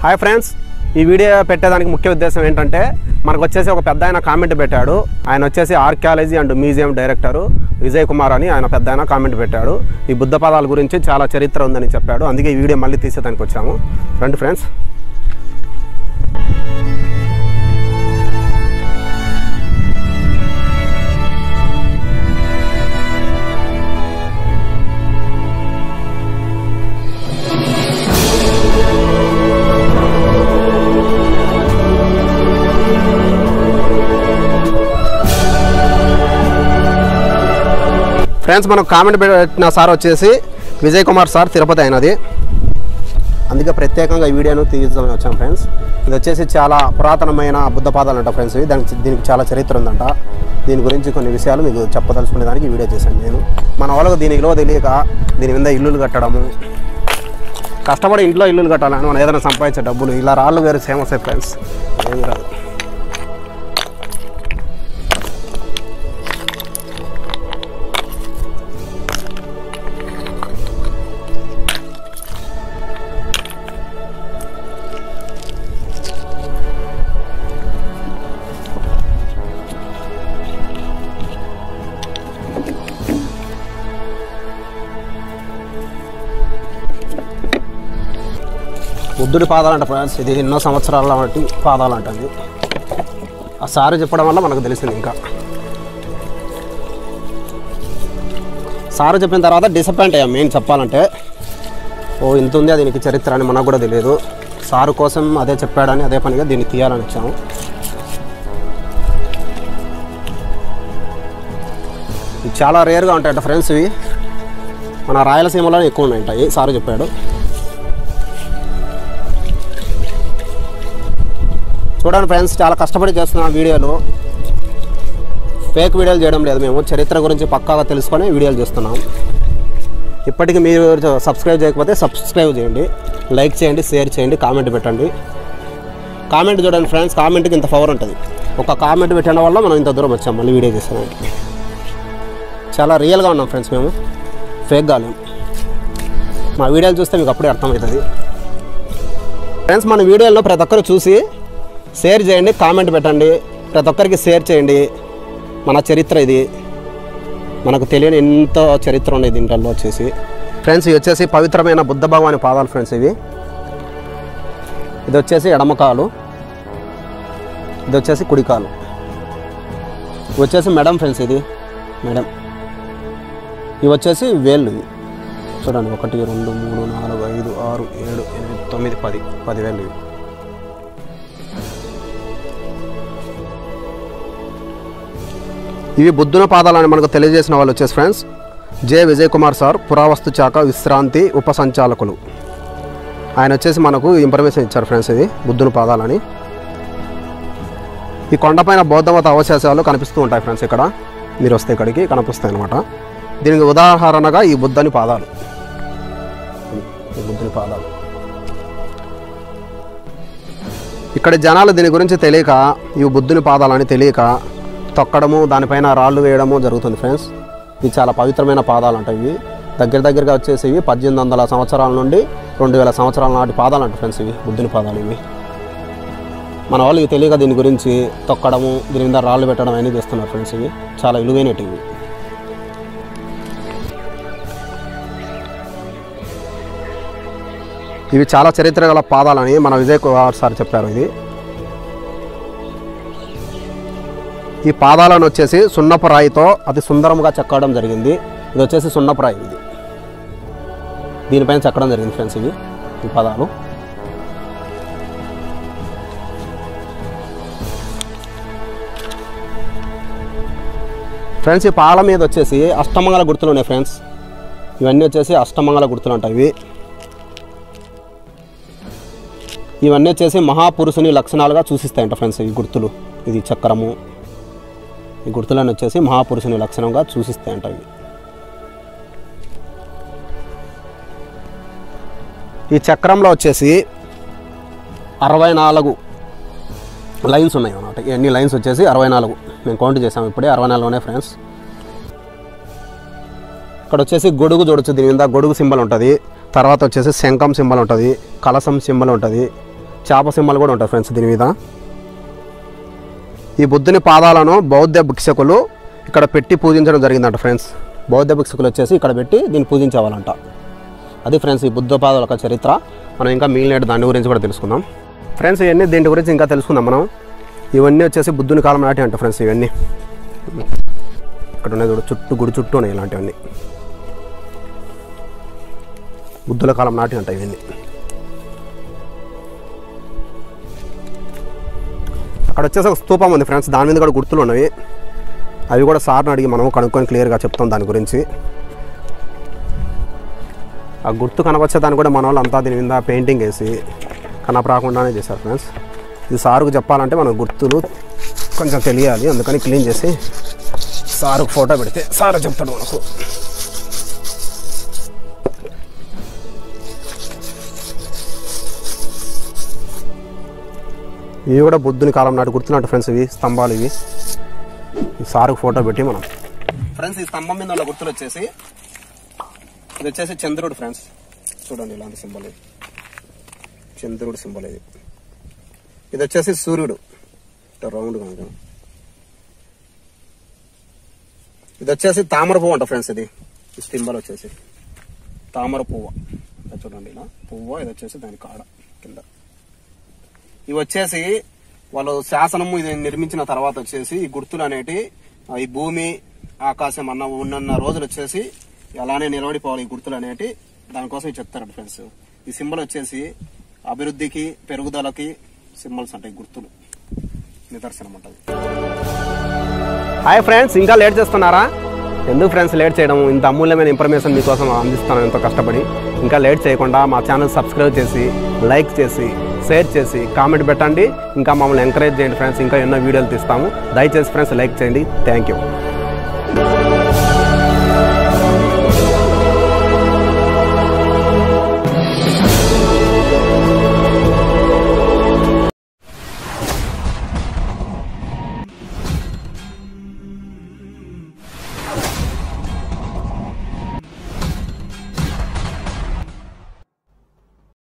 hi friends ఈ video పెట్టేదానికి ముఖ్య ఉద్దేశం ఏంటంటే మనకు వచ్చేసి ఒక పెద్ద ఆయన కామెంట్ పెట్టాడు ఆయన వచ్చేసి archaeology and museum director Vijay Kumar అని ఆయన పెద్ద ఆయన కామెంట్ పెట్టాడు ఈ బుద్ధ పదాల గురించి చాలా చరిత్ర ఉందని చెప్పాడు అందుకే ఈ వీడియో మళ్ళీ తీసేదానికి వచ్చాము రండి ఫ్రెండ్స్ ఫ్రెండ్స్ మనకు కామెంట్ పెట్టిన సార్ వచ్చేసి విజయ్ కుమార్ సార్ తిరుపతి అయినది అందుకే ప్రత్యేకంగా ఈ వీడియోను తీద్దామని వచ్చాం ఫ్రెండ్స్ ఇది వచ్చేసి చాలా పురాతనమైన బుద్ధ పాదాలు అంట ఫ్రెండ్స్ ఇవి దానికి దీనికి చాలా చరిత్ర ఉందంట దీని గురించి కొన్ని విషయాలు మీకు చెప్పదలుచుకునే దానికి ఈ వీడియో చేశాను నేను మన వాళ్ళకు దీనిలో తెలియక దీని మీద ఇల్లులు కట్టడము కష్టపడి ఇంట్లో ఇల్లులు కట్టాలని మనం ఏదైనా సంపాదించే డబ్బులు ఇలా రాళ్ళు వేరు ఫేమస్ ఫ్రెండ్స్ ఏమి రాదు బుద్ధుడి పాదాలంట ఫ్రెండ్స్ ఇది ఎన్నో సంవత్సరాల బట్టి పాదాలు అంటుంది ఆ సారు చెప్పడం వల్ల మనకు తెలిసింది ఇంకా సారు చెప్పిన తర్వాత డిసప్పాయింట్ అయ్యాం మెయిన్ చెప్పాలంటే ఓ ఇంత ఉంది దీనికి చరిత్ర అని మనకు కూడా తెలియదు సారు కోసం అదే చెప్పాడని అదే పనిగా దీన్ని తీయాలని వచ్చాము ఇవి చాలా రేర్గా ఉంటాయట ఫ్రెండ్స్ ఇవి మన రాయలసీమలో ఎక్కువ ఉంటాయి సారు చెప్పాడు చూడండి ఫ్రెండ్స్ చాలా కష్టపడి చేస్తున్నాం వీడియోలు ఫేక్ వీడియోలు చేయడం లేదు మేము చరిత్ర గురించి పక్కాగా తెలుసుకొని వీడియోలు చేస్తున్నాం ఇప్పటికీ మీరు సబ్స్క్రైబ్ చేయకపోతే సబ్స్క్రైబ్ చేయండి లైక్ చేయండి షేర్ చేయండి కామెంట్ పెట్టండి కామెంట్ చూడండి ఫ్రెండ్స్ కామెంట్కి ఇంత పవర్ ఉంటుంది ఒక కామెంట్ పెట్టడం వల్ల మనం ఇంత దూరం వచ్చాం మళ్ళీ వీడియో చేస్తున్నాం చాలా రియల్గా ఉన్నాం ఫ్రెండ్స్ మేము ఫేక్ కాలేం మా వీడియోలు చూస్తే మీకు అప్పుడే అర్థమవుతుంది ఫ్రెండ్స్ మన వీడియోలో ప్రతి ఒక్కరు చూసి షేర్ చేయండి కామెంట్ పెట్టండి ప్రతి ఒక్కరికి షేర్ చేయండి మన చరిత్ర ఇది మనకు తెలియని ఎంతో చరిత్ర ఉంది దీంట్లో వచ్చేసి ఫ్రెండ్స్ ఇవి వచ్చేసి పవిత్రమైన బుద్ధ భగవాని పాదాలు ఫ్రెండ్స్ ఇవి ఇది వచ్చేసి ఎడమకాలు ఇది వచ్చేసి కుడికాలు ఇది వచ్చేసి మెడం ఫ్రెండ్స్ ఇది మేడం ఇవి వచ్చేసి వేళ్ళు ఇవి చూడండి ఒకటి రెండు మూడు నాలుగు ఐదు ఆరు ఏడు ఎనిమిది తొమ్మిది పది పది వేలు ఇవి ఇవి బుద్ధుని పాదాలని మనకు తెలియజేసిన వాళ్ళు వచ్చేసి friends J Vijay Kumar sir పురావస్తు శాఖ విశ్రాంతి ఉప సంచాలకులు ఆయన వచ్చేసి మనకు ఇన్ఫర్మేషన్ ఇచ్చారు ఫ్రెండ్స్ ఇది బుద్ధుని పాదాలని ఈ కొండపైన బౌద్ధమత అవశేషాలు కనిపిస్తూ ఉంటాయి ఫ్రెండ్స్ ఇక్కడ మీరు వస్తే ఇక్కడికి కనిపిస్తాయి అనమాట దీనికి ఉదాహరణగా ఈ బుద్ధని పాదాలు ఈ బుద్ధుని పాదాలు ఇక్కడ జనాలు దీని గురించి తెలియక ఇవి బుద్ధుని పాదాలని తెలియక తొక్కడము దానిపైన రాళ్ళు వేయడము జరుగుతుంది ఫ్రెండ్స్ ఇవి చాలా పవిత్రమైన పాదాలు అంట ఇవి దగ్గర దగ్గరగా వచ్చేసి ఇవి పద్దెనిమిది వందల సంవత్సరాల నుండి రెండు వేల సంవత్సరాల నాటి పాదాలు అంట ఫ్రెండ్స్ ఇవి బుద్ధుని పాదాలు ఇవి మన వాళ్ళు ఇవి తెలియక దీని గురించి తొక్కడము దీని మీద రాళ్ళు పెట్టడం అనేది చేస్తున్నారు ఫ్రెండ్స్ ఇవి చాలా విలువైనవి ఇవి ఇవి చాలా చరిత్ర గల పాదాలని మన విజయ్ కుమార్ సార్ చెప్పారు ఇది ఈ పాదాలను వచ్చేసి సున్నపు రాయితో అతి సుందరంగా చెక్కడం జరిగింది ఇది వచ్చేసి సున్నపు రాయి ఇది దీనిపైన చెక్కడం జరిగింది ఫ్రెండ్స్ ఇవి ఈ పాదాలు ఫ్రెండ్స్ ఈ పాల మీద వచ్చేసి అష్టమంగళ గుర్తులు ఉన్నాయి ఫ్రెండ్స్ ఇవన్నీ వచ్చేసి అష్టమంగళ గుర్తులు అంటాయి ఇవి ఇవన్నీ వచ్చేసి మహాపురుషుని లక్షణాలుగా సూచిస్తాయంట ఫ్రెండ్స్ ఈ గుర్తులు ఇది చక్రము ఈ గుర్తులను వచ్చేసి మహాపురుషుని లక్షణంగా సూచిస్తాయంట ఇవి ఈ చక్రంలో వచ్చేసి అరవై నాలుగు లైన్స్ ఉన్నాయి అన్నమాట ఎన్ని లైన్స్ వచ్చేసి అరవై నాలుగు మేము కౌంట్ చేసాము ఇప్పుడే అరవై నాలుగు ఉన్నాయి ఫ్రెండ్స్ ఇక్కడ వచ్చేసి గొడుగు చూడొచ్చు దీని మీద గొడుగు సింబల్ ఉంటుంది తర్వాత వచ్చేసి శంఖం సింబల్ ఉంటుంది కలసం సింబల్ ఉంటుంది చేప సింబల్ కూడా ఉంటుంది ఫ్రెండ్స్ దీని మీద ఈ బుద్ధుని పాదాలను బౌద్ధ భిక్షకులు ఇక్కడ పెట్టి పూజించడం జరిగిందంట ఫ్రెండ్స్ బౌద్ధ భిక్షకులు వచ్చేసి ఇక్కడ పెట్టి దీన్ని పూజించేవాళ్ళంట అది ఫ్రెండ్స్ ఈ బుద్ధ పాదాల యొక్క చరిత్ర మనం ఇంకా మిగిలిన దాని గురించి కూడా తెలుసుకుందాం ఫ్రెండ్స్ ఇవన్నీ దీని గురించి ఇంకా తెలుసుకుందాం మనం ఇవన్నీ వచ్చేసి బుద్ధుని కాలం నాటి అంట ఫ్రెండ్స్ ఇవన్నీ ఇక్కడ ఉన్నాయి చూడు చుట్టూ గుడి చుట్టూ ఉన్నాయి ఇలాంటివన్నీ బుద్ధుల కాలం నాటి అంట ఇవన్నీ అక్కడ వచ్చేసి ఒక స్తూపం ఉంది ఫ్రెండ్స్ దాని మీద కూడా గుర్తులు ఉన్నవి అవి కూడా సార్ని అడిగి మనం కనుక్కొని క్లియర్గా చెప్తాం దాని గురించి ఆ గుర్తు కనవచ్చే దాన్ని కూడా మన వాళ్ళు అంతా దీని మీద పెయింటింగ్ వేసి కనపరాకుండానే చేశారు ఫ్రెండ్స్ ఇది సారుకు చెప్పాలంటే మన గుర్తులు కొంచెం తెలియాలి అందుకని క్లీన్ చేసి సారుకు ఫోటో పెడితే సారు చెప్తాడు మనకు ఇవి కూడా బుద్ధుని కాలం నాటి గుర్తున్నట్టు ఫ్రెండ్స్ ఇవి స్తంభాలు ఇవి ఈ సారుకు ఫోటో పెట్టి మనం ఫ్రెండ్స్ ఈ స్తంభం మీద ఉన్న గుర్తులు వచ్చేసి ఇది వచ్చేసి చంద్రుడు ఫ్రెండ్స్ చూడండి ఇలాంటి సింబల్ ఇది చంద్రుడు సింబల్ ఇది ఇది వచ్చేసి సూర్యుడు రౌండ్ కనుక ఇది వచ్చేసి తామర పువ్వు అంట ఫ్రెండ్స్ ఇది ఈ సింబల్ వచ్చేసి తామర పువ్వు ఇది చూడండి ఇలా పువ్వు ఇది వచ్చేసి దాని కాడ కింద ఇవి వచ్చేసి వాళ్ళు శాసనము ఇది నిర్మించిన తర్వాత వచ్చేసి ఈ గుర్తులు అనేటి ఆ, ఈ భూమి ఆకాశం అన్న ఉన్న రోజులు వచ్చేసి అలానే నిలబడిపోవాలి ఈ గుర్తులు అనేటి దానికోసం ఇవి చెప్తారు ఫ్రెండ్స్ ఈ సింబల్ వచ్చేసి అభివృద్ధికి పెరుగుదలకి సింబల్స్ అంటే గుర్తులు నిదర్శనం ఉంటుంది హాయ్ ఫ్రెండ్స్ ఇంకా లేట్ చేస్తున్నారా ఎందుకు ఫ్రెండ్స్ లేట్ చేయడం ఇంత అమూల్యమైన ఇన్ఫర్మేషన్ మీకోసం అందిస్తాను ఎంతో కష్టపడి ఇంకా లేట్ చేయకుండా మా ఛానల్ సబ్స్క్రైబ్ చేసి లైక్ చేసి షేర్ చేసి కామెంట్ పెట్టండి ఇంకా మమ్మల్ని ఎంకరేజ్ చేయండి ఫ్రెండ్స్ ఇంకా ఎన్నో వీడియోలు తీస్తాము దయచేసి ఫ్రెండ్స్ లైక్ చేయండి థ్యాంక్ యూ